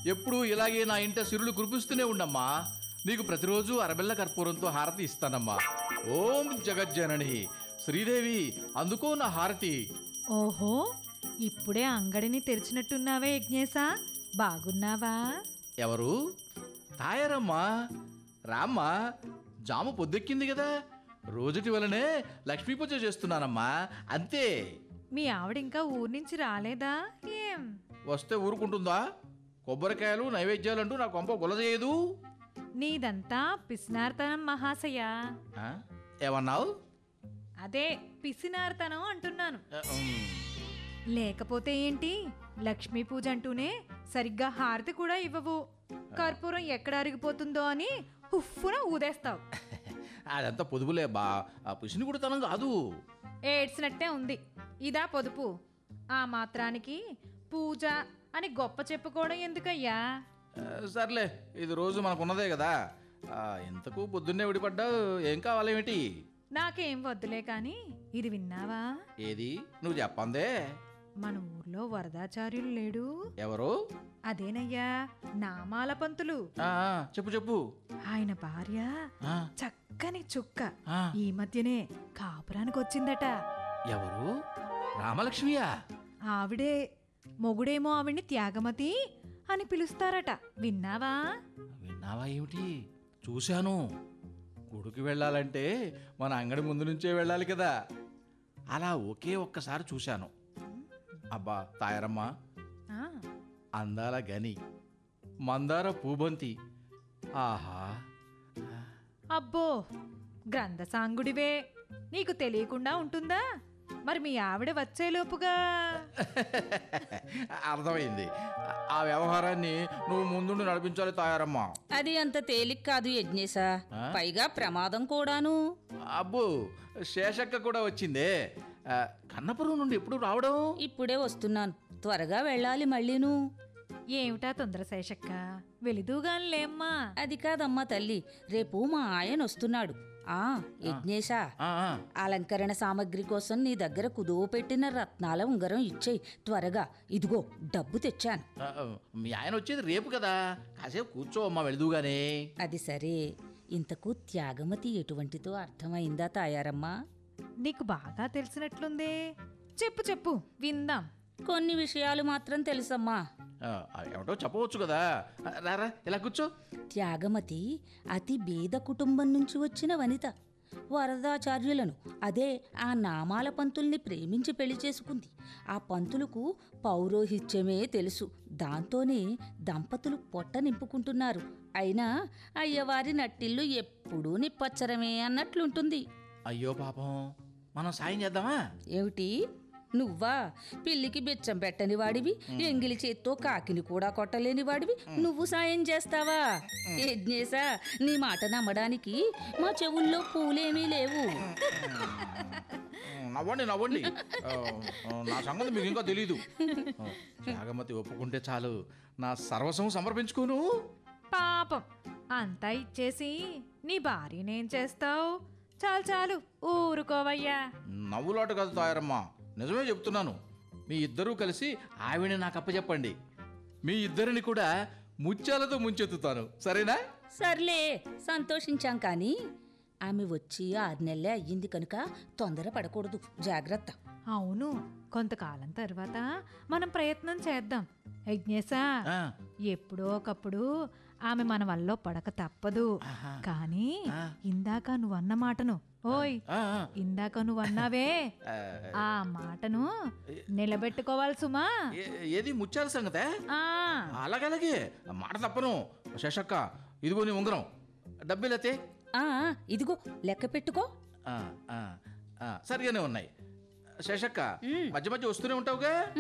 ఎప్పుడూ ఇలాగే నా ఇంట సిరులు కురిపిస్తూనే ఉండమ్మా నీకు ప్రతిరోజు అరబెల్ల కర్పూరంతో హారతి ఇస్తానమ్మా ఓం జగజ్జనని శ్రీదేవి అందుకో నా హారతి ఓహో ఇప్పుడే అంగడిని తెరిచినట్టున్నావే యజ్ఞేశా బాగున్నావా ఎవరు తాయారమ్మా రామ్మా జాము పొద్దెక్కింది కదా రోజుటి వలనే లక్ష్మీ పూజ చేస్తున్నానమ్మా అంతే మీ ఆవిడ ఇంకా ఊరి నుంచి రాలేదా ఏం వస్తే ఊరుకుంటుందా కొబ్బరికాయలు నైవేద్యాలంటూ నా కొంప గుల చేయదు నీదంతా పిసినార్తనం మహాశయ ఆ? ఏమన్నావు అదే పిసినార్తనం అంటున్నాను ఆ, ఉమ్. లేకపోతే ఏంటి లక్ష్మీ పూజ అంటూనే సరిగ్గా హారతి కూడా ఇవ్వవు కర్పూరం ఎక్కడ అరిగిపోతుందో అని హుఫ్ఫున ఊదేస్తావు అదంతా పొదుపులే బా ఆ పుసిని కుడతనం కాదు ఏడ్చినట్టే ఉంది ఇదా పొదుపు ఆ మాత్రానికి పూజ అని గొప్ప చెప్పుకోవడం ఎందుకయ్యా ఆ, సర్లే ఇది రోజు మనకున్నదే కదా ఆ, ఇంతకు పొద్దున్నే విడిపడ్డావు ఏం కావాలేమిటి నాకేం వద్దులే కాని ఇది విన్నావా ఏది నువ్వు చెప్పందే మన ఊర్లో వరదాచార్యులు లేడు ఎవరు అదేనయ్యా నామాల పంతులు ఆ, ఆ, చెప్పు చెప్పు ఆయన భార్య ఆ, చక్కని చుక్క ఆ, ఈ మధ్యనే కాపురానికి వచ్చిందట ఎవరు రామలక్ష్మియా ఆవిడే మొగుడేమో ఆవిడ్ని త్యాగమతి అని పిలుస్తారట విన్నావా విన్నావా ఏమిటి చూశాను గుడికి వెళ్ళాలంటే మన అంగడి ముందు నుంచే వెళ్ళాలి కదా అలా ఒకే ఒక్కసారి చూశాను అబ్బా తాయారమ్మ ఆ, అందాల గని మందార పూబంతి ఆహా అబ్బో గ్రంథసాంగుడివే నీకు తెలియకుండా ఉంటుందా మరి మీ ఆవిడ వచ్చేలోపుగా అర్థమైంది ఆ వ్యవహారాన్ని నువ్వు ముందుండి నడిపించాలి తాయారమ్మ అది అంత తేలిక కాదు యజ్ఞేశ ఆ? పైగా ప్రమాదం కూడాను అబ్బో శేషక్క కూడా వచ్చిందే ఆ, కన్నపురం నుండి ఎప్పుడు రావడం ఇప్పుడే వస్తున్నాను త్వరగా వెళ్ళాలి మళ్ళీను ఏమిటా తొందర శేషక్క వెలిదూగానిలేమ్మా అది కాదమ్మా తల్లి రేపు మా ఆయన వస్తున్నాడు ఆ యజ్ఞేశ ఆ, ఆ. అలంకరణ సామగ్రి కోసం నీ దగ్గర కుదువ పెట్టిన రత్నాల ఉంగరం ఇచ్చేయి త్వరగా ఇదిగో డబ్బు తెచ్చాను ఆ, ఆ, మీ ఆయన వచ్చేది రేపు కదా కాసేపు కూర్చో అమ్మా వెళదుగానే అది సరే ఇంతకు త్యాగమతి ఎటువంటిదో అర్థమైందా తాయారమ్మా నీకు బాగా తెలిసినట్లుందే చెప్పు చెప్పు విందాం కొన్ని విషయాలు మాత్రం తెలుసమ్మా ఆ, ఏమిటో చెప్పవచ్చు కదా ఆ, రారా ఇలా కూర్చో త్యాగమతి అతి బీద కుటుంబం నుంచి వచ్చిన వనిత వరదాచార్యులను అదే ఆ నామాల పంతుల్ని ప్రేమించి పెళ్లి చేసుకుంది ఆ పంతులకు పౌరోహిత్యమే తెలుసు దాంతోనే దంపతులు పొట్ట నింపుకుంటున్నారు అయినా అయ్యవారి నట్టిల్లు ఎప్పుడూ నిప్పచ్చరమే అన్నట్లుంటుంది అయ్యో పాపం మనం సాయం చేద్దామా ఏమిటి నువ్వా పిల్లికి బిచ్చం పెట్టని వాడివి ఎంగిలి చేత్తో కాకిని కూడా కొట్టలేని వాడివి నువ్వు సాయం చేస్తావా యజ్ఞేశా నీ మాట నమ్మడానికి మా చెవుల్లో పూలేమీ లేవు ఉమ్, నవ్వండి నవ్వండి ఆ, ఆ, నా సంగతి మీకు ఇంకా తెలీదు ఆ, త్యాగమతి ఒప్పుకుంటే చాలు నా సర్వస్వం సమర్పించుకోను పాపం అంతా ఇచ్చేసి నీ భార్యనేం చేస్తావు చాలు చాలు ఊరుకోవయ్యా నవ్వులాట కాదు తాయారమ్మ నిజమే చెప్తున్నాను మీ ఇద్దరూ కలిసి ఆవిడని నాకు అప్పచెప్పండి మీ ఇద్దరిని కూడా ముత్యాలతో ముంచెత్తుతాను సరేనా సర్లే సంతోషించాం కానీ ఆమె వచ్చి ఆరు నెలలే అయ్యింది కనుక తొందర పడకూడదు జాగ్రత్త అవును కొంతకాలం తర్వాత మనం ప్రయత్నం చేద్దాం యజ్ఞేశా ఆ, ఎప్పుడో ఒకప్పుడు ఆమె మన వల్ల పడక తప్పదు ఆహా. కానీ ఆ. ఇందాక నువ్వన్న మాటను ఓయ్ ఆ, ఆ, ఇందాక నువ్వన్నావే ఆ, ఆ మాటను నిలబెట్టుకోవాలి సుమా ఏ- ఏది ముత్యాల సంగతే ఆ అలాగలాగే మాట తప్పను శశక్క ఇదిగో నీ ఉంగరం డబ్బులతే ఆ ఇదిగో లెక్క పెట్టుకో సరిగానే ఉన్నాయి శశక్క మధ్య మధ్య వస్తూనే ఉంటావుగా